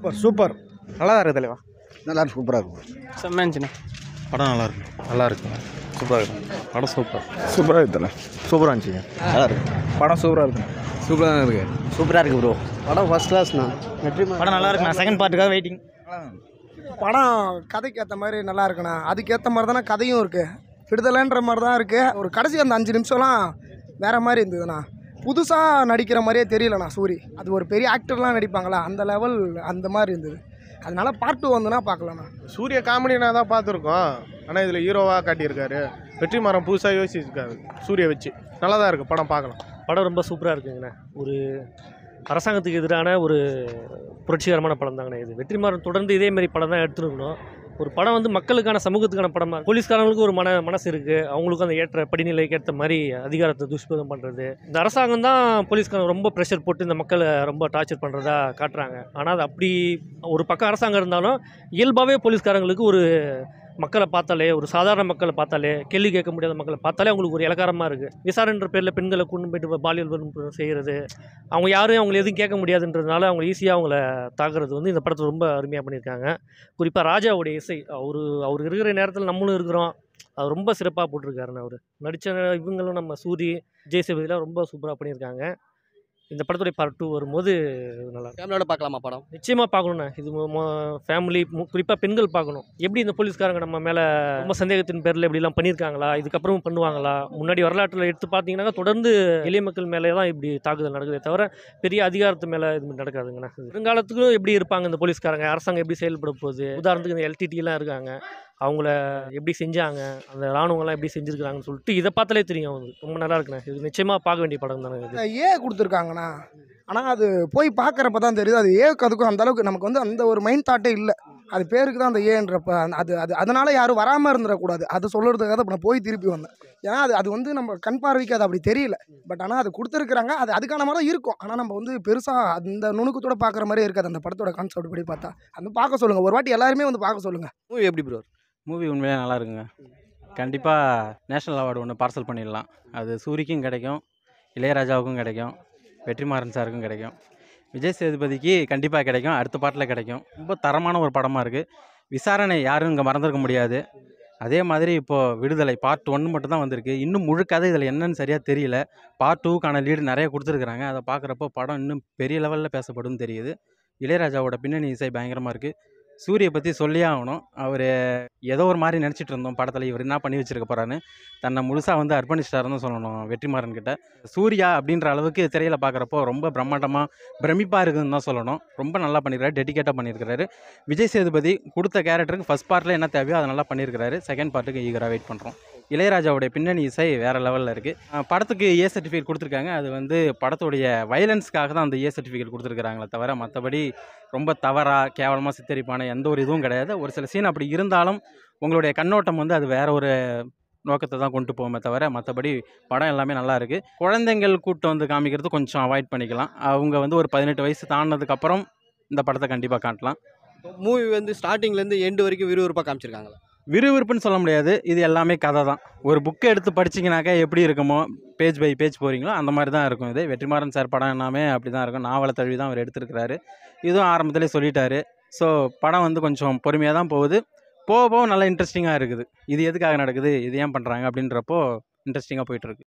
Super super நல்லா தான் இருக்குது தலைவா நல்லா சூப்பராக இருக்கும் செம்ம இருந்துச்சுண்ணே படம் நல்லா இருக்கு நல்லா இருக்கு சூப்பராக இருக்கு படம் சூப்பர் சூப்பராக இருக்குல்ல சூப்பராக இருந்துச்சுங்க நல்லா இருக்கு படம் சூப்பராக இருக்கு சூப்பராக தான் இருக்கு சூப்பராக இருக்கு ப்ரோ படம் ஃபஸ்ட் கிளாஸ்ண்ணா வெற்றி படம் நல்லா இருக்குண்ணா செகண்ட் பார்ட்டுக்காக வெயிட்டிங் படம் கதைக்கு ஏற்ற மாதிரி நல்லா இருக்குண்ணா அதுக்கேற்ற மாதிரி தானே கதையும் இருக்குது விடுதலைன்ற மாதிரி தான் இருக்குது ஒரு கடைசி அந்த அஞ்சு நிமிஷம்லாம் வேறு மாதிரி இருந்ததுண்ணா புதுசாக நடிக்கிற மாதிரியே தெரியலண்ணா சூரி அது ஒரு பெரிய ஆக்டர்லாம் நடிப்பாங்களா அந்த லெவல் அந்த மாதிரி இருந்தது அதனால பார்ட் டூ வந்துன்னா பார்க்கலாண்ணா சூரிய காமெடினா தான் பார்த்துருக்கோம் ஆனால் இதில் ஹீரோவாக காட்டியிருக்காரு வெற்றிமாறன் புதுசாக யோசிச்சிருக்காரு சூரிய வச்சு நல்லா தான் இருக்குது படம் பார்க்கலாம் படம் ரொம்ப சூப்பராக இருக்குங்கண்ணே ஒரு அரசாங்கத்துக்கு எதிரான ஒரு புரட்சிகரமான படம் தாங்கண்ணே இது வெற்றிமாறன் தொடர்ந்து இதே மாதிரி படம் தான் எடுத்துருக்கணும் ஒரு படம் வந்து மக்களுக்கான சமூகத்துக்கான படமாக போலீஸ்காரங்களுக்கு ஒரு மன மனசு இருக்குது அவங்களுக்கும் அந்த ஏற்ற படிநிலைக்கு ஏற்ற மாதிரி அதிகாரத்தை துஷ்பிரதம் பண்ணுறது இந்த அரசாங்கம் தான் போலீஸ்காரங்க ரொம்ப ப்ரெஷர் போட்டு இந்த மக்களை ரொம்ப டார்ச்சர் பண்ணுறதா காட்டுறாங்க ஆனால் அது அப்படி ஒரு பக்கம் அரசாங்கம் இருந்தாலும் இயல்பாகவே போலீஸ்காரங்களுக்கு ஒரு மக்களை பார்த்தாலே ஒரு சாதாரண மக்களை பார்த்தாலே கேள்வி கேட்க முடியாத மக்களை பார்த்தாலே அவங்களுக்கு ஒரு இலக்காரமாக இருக்குது விசாரணைன்ற பேரில் பெண்களை கொண்டு போயிட்டு பாலியல் வன்முறை செய்கிறது அவங்க யாரும் அவங்களை எதுவும் கேட்க முடியாதுன்றதுனால அவங்க ஈஸியாக அவங்கள தாக்குறது வந்து இந்த படத்தில் ரொம்ப அருமையாக பண்ணியிருக்காங்க குறிப்பாக ராஜாவுடைய இசை அவர் அவர் இருக்கிற நேரத்தில் நம்மளும் இருக்கிறோம் அவர் ரொம்ப சிறப்பாக போட்டிருக்காருன்னு அவர் நடித்த இவங்களும் நம்ம சூரி விஜய் சேதுபதிலாம் ரொம்ப சூப்பராக பண்ணியிருக்காங்க இந்த படத்துடைய பார்ட் டூ வரும்போது நல்லா இருக்கும். ஃபேமிலியோட பார்க்கலாமா படம் நிச்சயமாக பார்க்கணுண்ணே இது ஃபேமிலி குறிப்பாக பெண்கள் பார்க்கணும் எப்படி இந்த போலீஸ்காரங்க நம்ம மேலே ரொம்ப சந்தேகத்தின் பேரில் இப்படிலாம் பண்ணியிருக்காங்களா இதுக்கப்புறம் பண்ணுவாங்களா முன்னாடி வரலாற்றில் எடுத்து பார்த்தீங்கன்னா தொடர்ந்து எளிய மக்கள் மேலே தான் இப்படி தாக்குதல் நடக்குதே தவிர பெரிய அதிகாரத்து மேலே இது மாதிரி நடக்காதுங்கண்ணா வருங்காலத்துக்கும் எப்படி இருப்பாங்க இந்த போலீஸ்காரங்க அரசாங்கம் எப்படி செயல்பட போகுது உதாரணத்துக்கு இந்த எல்டிடிலாம் இருக்காங்க அவங்கள எப்படி செஞ்சாங்க அந்த ராணுவங்கள்லாம் எப்படி செஞ்சுருக்காங்கன்னு சொல்லிட்டு இதை பார்த்தாலே தெரியும் அவங்களுக்கு ரொம்ப நல்லா இருக்குண்ணே இது நிச்சயமாக பார்க்க வேண்டிய படம் தானே இது ஏ கொடுத்துருக்காங்கண்ணா ஆனால் அது போய் பார்க்குறப்ப தான் தெரியுது அது ஏக்கு அதுக்கும் அந்த அளவுக்கு நமக்கு வந்து அந்த ஒரு மைண்ட் தாட்டே இல்லை அது பேருக்கு தான் அந்த ஏன்றப்ப அந்த- அது அது அதனால யாரும் வராமல் இருந்துடக்கூடாது அது சொல்கிறதுக்காக இப்போ நான் போய் திருப்பி வந்தேன் ஏன்னா அது அது வந்து நம்ம கண் பார்வைக்கு அது அப்படி தெரியல பட் ஆனால் அது கொடுத்துருக்குறாங்க அது அதுக்கான மாதிரி தான் இருக்கும் ஆனால் நம்ம வந்து பெருசாக அந்த நுணுக்கத்தோட பார்க்குற மாதிரியே இருக்காது அந்த படத்தோட கான்செப்ட் படி பார்த்தா அந்த பார்க்க சொல்லுங்கள் ஒரு வாட்டி எல்லாருமே வந்து பார்க்க சொல்லுங்கள் மூவி எப்படி ப்ரோ மூவி உண்மையாக நல்லா இருக்குங்க கண்டிப்பாக நேஷ்னல் அவார்டு ஒன்று பார்சல் பண்ணிடலாம் அது சூரிக்கும் கிடைக்கும் இளையராஜாவுக்கும் கிடைக்கும் வெற்றிமாறன் சாருக்கும் கிடைக்கும் விஜய் சேதுபதிக்கு கண்டிப்பாக கிடைக்கும் அடுத்த பாட்டில் கிடைக்கும் ரொம்ப தரமான ஒரு படமாக இருக்குது விசாரணை யாரும் இங்கே மறந்துருக்க முடியாது அதே மாதிரி இப்போது விடுதலை பார்ட் ஒன்று மட்டும் தான் வந்திருக்கு இன்னும் முழு கதை இதில் என்னன்னு சரியாக தெரியல பார்ட் டூக்கான லீடு நிறைய கொடுத்துருக்குறாங்க அதை பார்க்குறப்போ படம் இன்னும் பெரிய லெவலில் பேசப்படும்னு தெரியுது இளையராஜாவோட பின்னணி இசை பயங்கரமாக இருக்குது சூரியை பற்றி சொல்லியே ஆகணும் அவர் ஏதோ ஒரு மாதிரி நினச்சிட்டு இருந்தோம் படத்தில் இவர் என்ன பண்ணி வச்சிருக்க போறான்னு தன்னை முழுசாக வந்து அர்ப்பணிச்சிட்டாருன்னு சொல்லணும் வெற்றிமாறன் கிட்ட சூர்யா அப்படின்ற அளவுக்கு திரையில் பார்க்குறப்போ ரொம்ப பிரம்மாண்டமாக பிரமிப்பாக இருக்குதுன்னு தான் சொல்லணும் ரொம்ப நல்லா பண்ணியிருக்காரு டெடிகேட்டாக பண்ணியிருக்காரு விஜய் சேதுபதி கொடுத்த கேரக்டருக்கு ஃபஸ்ட் பார்ட்டில் என்ன தேவையோ அதை நல்லா பண்ணியிருக்காரு செகண்ட் பார்ட்டுக்கு ஈகராக வெயிட் பண்ணுறோம் இளையராஜாவுடைய பின்னணி இசை வேறு லெவலில் இருக்குது படத்துக்கு ஏ சர்டிஃபிகேட் கொடுத்துருக்காங்க அது வந்து படத்துடைய வயலன்ஸ்க்காக தான் அந்த ஏ சர்டிஃபிகேட் கொடுத்துருக்காங்களே தவிர மற்றபடி ரொம்ப தவறாக கேவலமாக சித்தரிப்பான எந்த ஒரு இதுவும் கிடையாது ஒரு சில சீன் அப்படி இருந்தாலும் உங்களுடைய கண்ணோட்டம் வந்து அது வேற ஒரு நோக்கத்தை தான் கொண்டு போகுமே தவிர மற்றபடி படம் எல்லாமே நல்லா இருக்குது குழந்தைங்கள் கூட்டம் வந்து காமிக்கிறது கொஞ்சம் அவாய்ட் பண்ணிக்கலாம் அவங்க வந்து ஒரு பதினெட்டு வயசு தாண்டினதுக்கப்புறம் இந்த படத்தை கண்டிப்பாக காட்டலாம் மூவி வந்து ஸ்டார்டிங்லேருந்து எண்டு வரைக்கும் விறுவிறுப்பாக காமிச்சிருக்காங்களா விறுவிறுப்புன்னு சொல்ல முடியாது இது எல்லாமே கதை தான் ஒரு புக்கை எடுத்து படிச்சிங்கனாக்கா எப்படி இருக்குமோ பேஜ் பை பேஜ் போகிறீங்களோ அந்த மாதிரி தான் இருக்கும் இது வெற்றிமாறன் சார் படம் எல்லாமே அப்படி தான் இருக்கும் நாவலை தழுவி தான் அவர் எடுத்திருக்கிறாரு இதுவும் ஆரம்பத்திலே சொல்லிட்டாரு ஸோ படம் வந்து கொஞ்சம் பொறுமையாக தான் போகுது போக போக நல்லா இன்ட்ரெஸ்டிங்காக இருக்குது இது எதுக்காக நடக்குது இது ஏன் பண்ணுறாங்க அப்படின்றப்போ இன்ட்ரெஸ்டிங்காக போயிட்டுருக்கு